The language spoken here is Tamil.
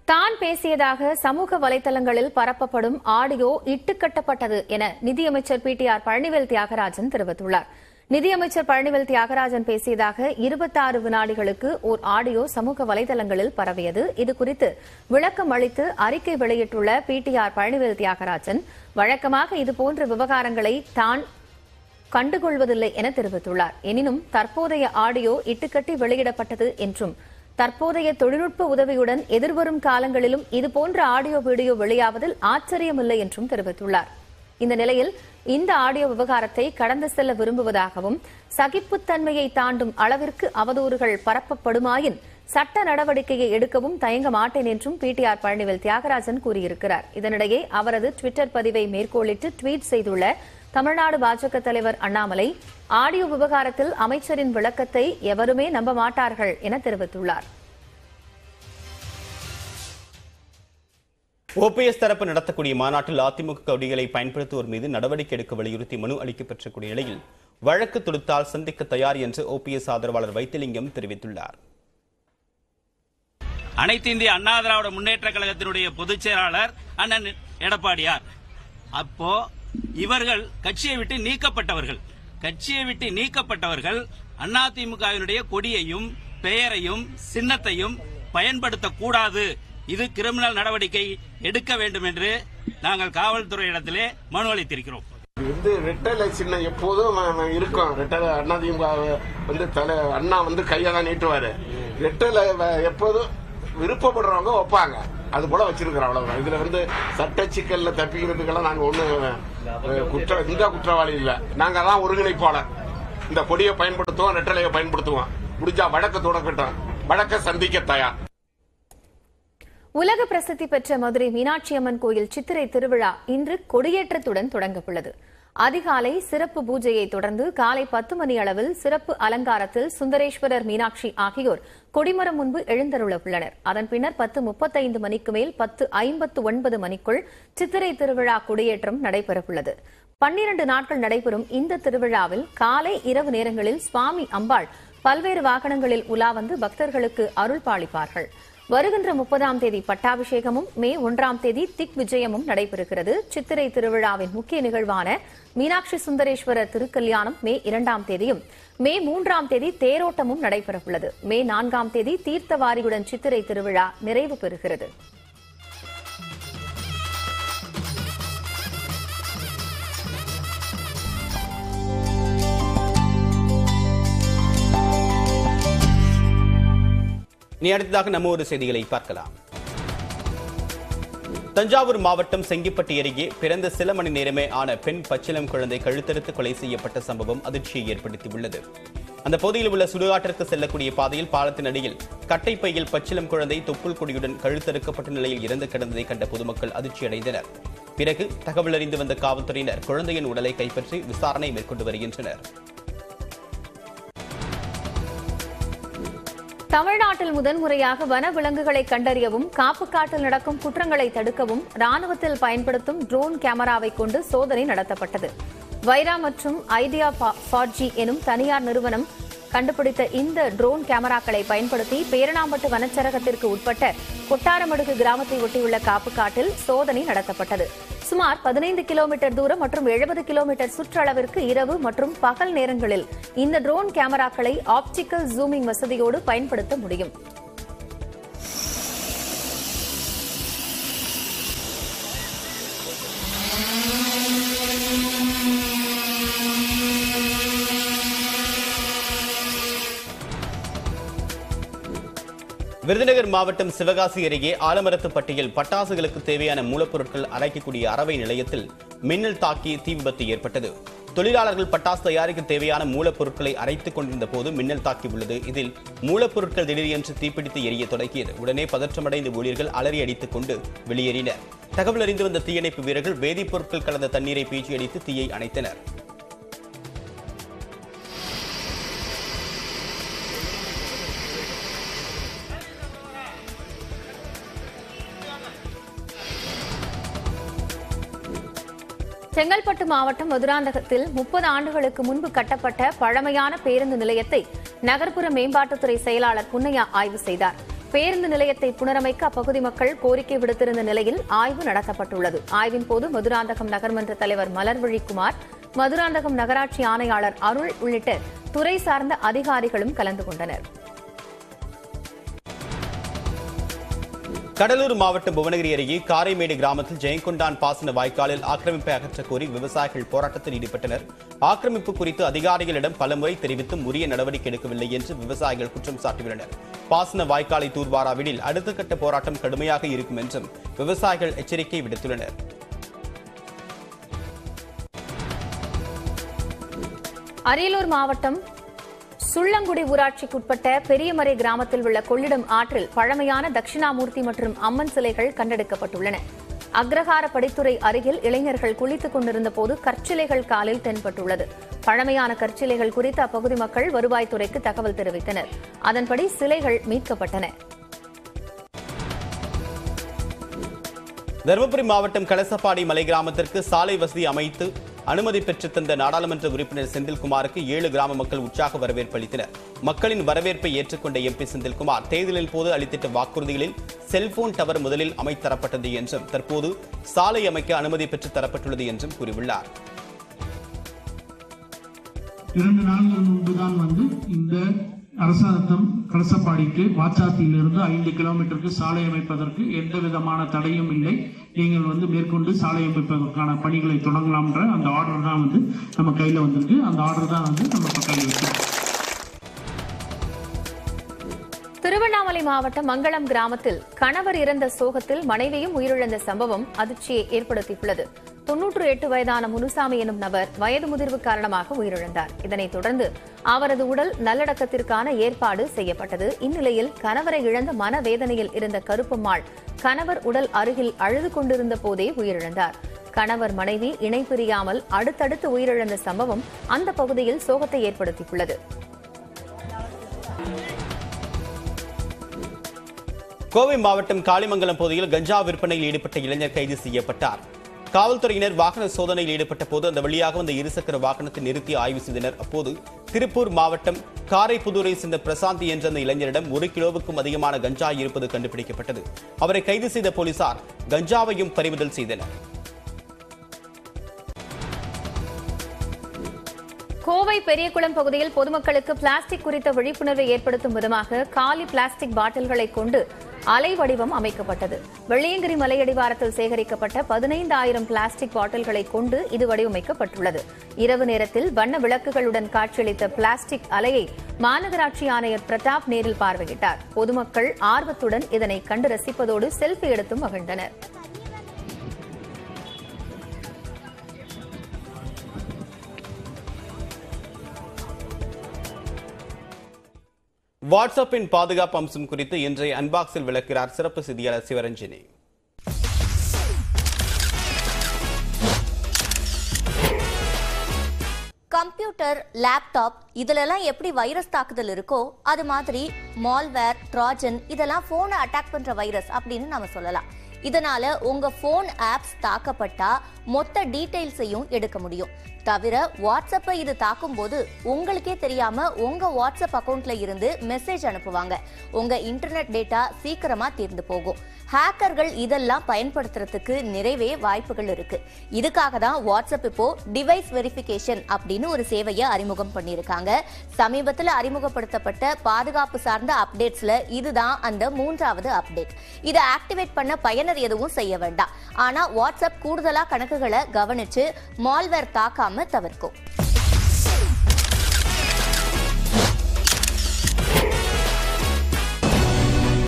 தான் பேசியதாக சமூக வலைதளங்களில் பரப்பப்படும் ஆடியோ இட்டுக்கட்டப்பட்டது என நிதியமைச்சர் P T R Palanivel Thiagarajan தெரிவித்துள்ளார் நிதியமைச்சர் பழனிவேல் தியாகராஜன் பேசியதாக இருபத்தாறு வினாடிகளுக்கு ஓர் ஆடியோ சமூக வலைதளங்களில் பரவியது இதுகுறித்து விளக்கம் அளித்து அறிக்கை வெளியிட்டுள்ள P T R Palanivel Thiagarajan வழக்கமாக இதுபோன்ற விவகாரங்களை தான் கண்டுகொள்வதில்லை என தெரிவித்துள்ளார் எனினும் தற்போதைய ஆடியோ இட்டுக்கட்டி வெளியிடப்பட்டது என்றும் தற்போதைய தொழில்நுட்ப உதவியுடன் எதிர்வரும் காலங்களிலும் இதுபோன்ற ஆடியோ வீடியோ வெளியாவதில் ஆச்சரியமில்லை என்றும் தெரிவித்துள்ளார் இந்த நிலையில் இந்த ஆடியோ விவகாரத்தை கடந்து செல்ல விரும்புவதாகவும் சகிப்புத்தன்மையை தாண்டும் அளவிற்கு அவதூறுகள் பரப்பப்படுமாயின் சட்ட நடவடிக்கையை எடுக்கவும் தயங்க மாட்டேன் என்றும் பிடிஆர் பழனிவேல் தியாகராஜன் கூறியிருக்கிறார் இதனிடையே அவரது டுவிட்டர் பதிவை மேற்கோளிட்டு ட்வீட் செய்துள்ள தமிழ்நாடு பாஜக தலைவர் அண்ணாமலை ஆடியோ விவகாரத்தில் அமைச்சரின் விளக்கத்தை எவருமே நம்ப மாட்டார்கள் என தெரிவித்துள்ளார் ஓபிஎஸ் தரப்பு நடத்தக்கூடிய மாநாட்டில் அதிமுக கொடிகளை பயன்படுத்துவோர் மீது நடவடிக்கை எடுக்க வலியுறுத்தி மனு அளிக்கப்பெற்றக்கூடிய நிலையில் வழக்கு தொடுத்தால் சந்திக்க தயார் என்று ஓபிஎஸ் ஆதரவாளர் வைத்திலிங்கம் தெரிவித்துள்ளார் அனைத்து இந்திய அண்ணா திராவிட முன்னேற்ற கழகத்தினுடைய பொதுச் செயலாளர் அண்ணன் எடப்பாடியார் அப்போ இவர்கள் கட்சியை விட்டு நீக்கப்பட்டவர்கள் கட்சியை விட்டு நீக்கப்பட்டவர்கள் அதிமுகவினுடைய கொடியையும் பெயரையும் சின்னத்தையும் பயன்படுத்தக்கூடாது இது கிரிமினல் நடவடிக்கை எடுக்க வேண்டும் என்று நாங்கள் காவல்துறையிடத்திலே மனு அளித்திருக்கிறோம் வந்து ரெட்டலை சின்னம் எப்போதும் ம- ம- இருக்கும் ரெட்டலை அண்ணாதிமுக வந்து தலை அண்ணா வந்து கையை தான் நீட்டுவாரு ரெட்டலை வ- எப்போதும் விருப்பப்படுறவங்க வைப்பாங்க அது போல வச்சிருக்கிறோம் அவ்வளவுதான் இதுல வந்து சட்ட சிக்கல்ல தப்பிக்கிறதுக்கெல்லாம் நாங்க ஒண்ணு அஹ், குற்ற இந்த குற்றவாளி இல்ல நாங்க தான் ஒருங்கிணைப்பாளர் இந்த கொடியை பயன்படுத்துவோம் ரெட்டலையை பயன்படுத்துவோம் முடிஞ்சா வழக்கு தொடக்கட்டும் வழக்க சந்திக்க தயார் உலக பிரசித்தி பெற்ற மதுரை மீனாட்சி அம்மன் கோயில் சித்திரை திருவிழா இன்று கொடியேற்றத்துடன் தொடங்கவுள்ளது அதிகாலை சிறப்பு பூஜையை தொடர்ந்து காலை பத்து மணி அளவில் சிறப்பு அலங்காரத்தில் சுந்தரேஸ்வரர் மீனாட்சி ஆகியோர் கொடிமரம் முன்பு எழுந்தருள உள்ளனர் அதன் பின்னர் பத்து முப்பத்தைந்து மணிக்கு மேல் பத்து ஐம்பத்து ஒன்பது மணிக்குள் சித்திரை திருவிழா கொடியேற்றம் நடைபெறவுள்ளது பன்னிரண்டு நாட்கள் நடைபெறும் இந்த திருவிழாவில் காலை இரவு நேரங்களில் சுவாமி அம்பாள் பல்வேறு வாகனங்களில் உலா வந்து பக்தர்களுக்கு அருள் பாலிப்பார்கள் வருகின்ற முப்பதாம் தேதி பட்டாபிஷேகமும் மே ஒன்றாம் தேதி திக் விஜயமும் நடைபெறுகிறது சித்திரை திருவிழாவின் முக்கிய நிகழ்வான மீனாட்சி சுந்தரேஸ்வரர் திருக்கல்யாணம் மே இரண்டாம் தேதியும் மே மூன்றாம் தேதி தேரோட்டமும் நடைபெறவுள்ளது மே நான்காம் தேதி தீர்த்தவாரியுடன் சித்திரை திருவிழா நிறைவு பெறுகிறது இனி அடுத்ததாக நம்ம ஒரு செய்திகளை பார்க்கலாம் தஞ்சாவூர் மாவட்டம் செங்கிப்பட்டி அருகே பிறந்த சில மணி நேரமே ஆன பெண் பச்சிளம் குழந்தை கழுத்தறுத்து கொலை செய்யப்பட்ட சம்பவம் அதிர்ச்சியை ஏற்படுத்தியுள்ளது அந்த பகுதியில் உள்ள சுடுகாட்டிற்கு செல்லக்கூடிய பாதையில் பாலத்தின் அடியில் கட்டைப்பையில் பச்சிளம் குழந்தை தொப்புள் கொடியுடன் கழுத்தறுக்கப்பட்ட நிலையில் இறந்து கிடந்ததை கண்ட பொதுமக்கள் அதிர்ச்சியடைந்தனர் பிறகு தகவல் அறிந்து வந்த காவல்துறையினர் குழந்தையின் உடலை கைப்பற்றி விசாரணை மேற்கொண்டு வருகின்றனர் தமிழ்நாட்டில் முதன்முறையாக வன விலங்குகளை கண்டறியவும் காப்பு காட்டில் நடக்கும் குற்றங்களை தடுக்கவும் ராணுவத்தில் பயன்படுத்தும் ட்ரோன் கேமராவை கொண்டு சோதனை நடத்தப்பட்டது வைரா மற்றும் ஐடியா ஃபார்ஜி எனும் தனியார் நிறுவனம் கண்டுபிடித்த இந்த ட்ரோன் கேமராக்களை பயன்படுத்தி பேரணாம்பட்டு வனச்சரகத்திற்கு உட்பட்ட கொட்டாரமடுகு கிராமத்தை ஒட்டியுள்ள காப்புக்காட்டில் சோதனை நடத்தப்பட்டது சுமார் பதினைந்து கிலோமீட்டர் தூரம் மற்றும் எழுபது கிலோமீட்டர் சுற்றளவிற்கு இரவு மற்றும் பகல் நேரங்களில் இந்த ட்ரோன் கேமராக்களை ஆப்டிக்கல் ஜூமிங் வசதியோடு பயன்படுத்த முடியும் விருதுநகர் மாவட்டம் சிவகாசி அருகே ஆலமரத்துப்பட்டியில் பட்டாசுகளுக்கு தேவையான மூலப்பொருட்கள் அரைக்கக்கூடிய அரவை நிலையத்தில் மின்னல் தாக்கி தீ விபத்து ஏற்பட்டது தொழிலாளர்கள் பட்டாசு தயாரிக்க தேவையான மூலப்பொருட்களை அரைத்துக் கொண்டிருந்த போது மின்னல் தாக்கி உள்ளது இதில் மூலப்பொருட்கள் திடீரென்று தீப்பிடித்து எரிய தொடங்கியது உடனே பதற்றமடைந்த ஊழியர்கள் அலறி அடித்துக் கொண்டு வெளியேறினர் தகவல் அறிந்து வந்த தீயணைப்பு வீரர்கள் வேதிப்பொருட்கள் கலந்த தண்ணீரை பீச்சி அடித்து தீயை அணைத்தனர் செங்கல்பட்டு மாவட்டம் மதுராந்தகத்தில் முப்பது ஆண்டுகளுக்கு முன்பு கட்டப்பட்ட பழமையான பேருந்து நிலையத்தை நகர்ப்புற மேம்பாட்டுத்துறை செயலாளர் புன்னையா ஆய்வு செய்தார் பேருந்து நிலையத்தை புனரமைக்க அப்பகுதி மக்கள் கோரிக்கை விடுத்திருந்த நிலையில் ஆய்வு நடத்தப்பட்டுள்ளது ஆய்வின் போது மதுராந்தகம் நகர்மன்ற தலைவர் மலர்விழி குமார் மதுராந்தகம் நகராட்சி ஆணையாளர் அருள் உள்ளிட்ட துறை சார்ந்த அதிகாரிகளும் கலந்து கொண்டனர் கடலூர் மாவட்டம் புவனகிரி அருகே காரைமேடு கிராமத்தில் ஜெயங்கொண்டான் பாசன வாய்க்காலில் ஆக்கிரமிப்பை அகற்றக் கோரி விவசாயிகள் போராட்டத்தில் ஈடுபட்டனர் ஆக்கிரமிப்பு குறித்து அதிகாரிகளிடம் பலமுறை தெரிவித்தும் உரிய நடவடிக்கை எடுக்கவில்லை என்று விவசாயிகள் குற்றம் சாட்டியுள்ளனர் பாசன வாய்க்காலை தூர்வாராவிடில் அடுத்த கட்ட போராட்டம் கடுமையாக இருக்கும் என்றும் விவசாயிகள் எச்சரிக்கை விடுத்துள்ளனர் அரியலூர் மாவட்டம் சுள்ளங்குடி ஊராட்சிக்குட்பட்ட பெரியமறை கிராமத்தில் உள்ள கொள்ளிடம் ஆற்றில் பழமையான தட்சிணாமூர்த்தி மற்றும் அம்மன் சிலைகள் கண்டெடுக்கப்பட்டுள்ளன அக்ரஹார படித்துறை அருகில் இளைஞர்கள் குளித்துக் கொண்டிருந்த போது கற்சிலைகள் காலில் தென்பட்டுள்ளது பழமையான கற்சிலைகள் குறித்து அப்பகுதி மக்கள் வருவாய்த்துறைக்கு தகவல் தெரிவித்தனர் அதன்படி சிலைகள் மீட்கப்பட்டன தருமபுரி மாவட்டம் கலசப்பாடி மலை கிராமத்திற்கு சாலை வசதி அமைத்து அனுமதி பெற்று தந்த நாடாளுமன்ற உறுப்பினர் செந்தில்குமாருக்கு ஏழு கிராம மக்கள் உற்சாக வரவேற்பு அளித்தனர் மக்களின் வரவேற்பை ஏற்றுக்கொண்ட எம்பி செந்தில்குமார் தேர்தலின் போது அளித்திட்ட வாக்குறுதிகளில் செல்போன் டவர் முதலில் அமைத்தரப்பட்டது என்றும் தற்போது சாலை அமைக்க அனுமதி பெற்று தரப்பட்டுள்ளது என்றும் கூறியுள்ளார் இரண்டு நாள்கள் முன்புதான் வந்து இந்த அரசாங்கம் கலசப்பாடிக்கு வாட்ஸ்அப்பில் இருந்து ஐந்து கிலோமீட்டருக்கு சாலை அமைப்பதற்கு எந்த விதமான தடையும் இல்லை நீங்கள் வந்து மேற்கொண்டு சாலை அமைப்பதற்கான பணிகளை தொடங்கலாம்ன்ற அந்த ஆர்டர் தான் வந்து நம்ம கையில் வந்திருக்கு அந்த ஆர்டர் தான் வந்து நம்ம இப்போ கையில் வச்சிருக்கோம் திருவண்ணாமலை மாவட்டம் மங்களம் கிராமத்தில் கணவர் இறந்த சோகத்தில் மனைவியும் உயிரிழந்த சம்பவம் அதிர்ச்சியை ஏற்படுத்தியுள்ளது தொன்னூற்று எட்டு வயதான முனுசாமி எனும் நபர் வயது முதிர்வு காரணமாக உயிரிழந்தார் இதனைத் தொடர்ந்து அவரது உடல் நல்லடக்கத்திற்கான ஏற்பாடு செய்யப்பட்டது இந்நிலையில் கணவரை இழந்த மனவேதனையில் இருந்த கருப்பம்மாள் கணவர் உடல் அருகில் அழுது கொண்டிருந்த போதே உயிரிழந்தார் கணவர் மனைவி இணை பிரியாமல் அடுத்தடுத்து உயிரிழந்த சம்பவம் அந்த பகுதியில் சோகத்தை ஏற்படுத்தியுள்ளது கோவை மாவட்டம் காளிமங்கலம் பகுதியில் கஞ்சா விற்பனையில் ஈடுபட்ட இளைஞர் கைது செய்யப்பட்டார் காவல்துறையினர் வாகன சோதனையில் ஈடுபட்ட போது அந்த வழியாக வந்த இருசக்கர வாகனத்தை நிறுத்தி ஆய்வு செய்தனர் அப்போது திருப்பூர் மாவட்டம் காரைப்புதூரை சேர்ந்த பிரசாந்தி என்ற அந்த இளைஞரிடம் ஒரு கிலோவுக்கும் அதிகமான கஞ்சா இருப்பது கண்டுபிடிக்கப்பட்டது அவரை கைது செய்த போலீசார் கஞ்சாவையும் பறிமுதல் செய்தனர் கோவை பெரியகுளம் பகுதியில் பொதுமக்களுக்கு பிளாஸ்டிக் குறித்த விழிப்புணர்வை ஏற்படுத்தும் விதமாக காலி பிளாஸ்டிக் பாட்டில்களை கொண்டு அலை வடிவம் அமைக்கப்பட்டது வெள்ளியங்கிரி மலையடிவாரத்தில் சேகரிக்கப்பட்ட பதினைந்தாயிரம் பிளாஸ்டிக் பாட்டில்களை கொண்டு இது வடிவமைக்கப்பட்டுள்ளது இரவு நேரத்தில் வண்ண விளக்குகளுடன் காட்சியளித்த பிளாஸ்டிக் அலையை மாநகராட்சி ஆணையர் பிரதாப் நேரில் பார்வையிட்டார் பொதுமக்கள் ஆர்வத்துடன் இதனை கண்டு ரசிப்பதோடு செல்ஃபி எடுத்தும் மகிழ்ந்தனர் வாட்ஸ்அப்பின் பாதுகாப்பு அம்சம் குறித்து இன்றைய அன்பாக்ஸில் விளக்கிறார் சிறப்பு செய்தியாளர் சிவரஞ்சனி கம்ப்யூட்டர் லேப்டாப் இதுலலாம் எப்படி வைரஸ் தாக்குதல் இருக்கோ அது மாதிரி மால்வேர் ட்ராஜன் இதெல்லாம் போனை அட்டாக் பண்ற வைரஸ் அப்படின்னு நாம சொல்லலாம் இதனால உங்க போன் ஆப்ஸ் தாக்கப்பட்டா மொத்த டீடைல்ஸையும் எடுக்க முடியும் தவிர வாட்ஸ்அப்பை இது தாக்கும் போது உங்களுக்கே தெரியாம உங்க வாட்ஸ்அப் அக்கவுண்ட்ல இருந்து மெசேஜ் அனுப்புவாங்க உங்க இன்டர்நெட் டேட்டா சீக்கிரமா தீர்ந்து போகும் ஹேக்கர்கள் இதெல்லாம் பயன்படுத்துறதுக்கு நிறையவே வாய்ப்புகள் இருக்கு இதுக்காக தான் வாட்ஸ்அப் இப்போ டிவைஸ் வெரிஃபிகேஷன் அப்படின்னு ஒரு சேவையை அறிமுகம் பண்ணியிருக்காங்க சமீபத்தில் அறிமுகப்படுத்தப்பட்ட பாதுகாப்பு சார்ந்த அப்டேட்ஸ்ல இதுதான் அந்த மூன்றாவது அப்டேட் இதை ஆக்டிவேட் பண்ண பயனர் எதுவும் செய்ய வேண்டாம் ஆனா வாட்ஸ்அப் கூடுதலா கணக்குகளை கவனிச்சு மால்வேர் தாக்காம தவிர்க்கும்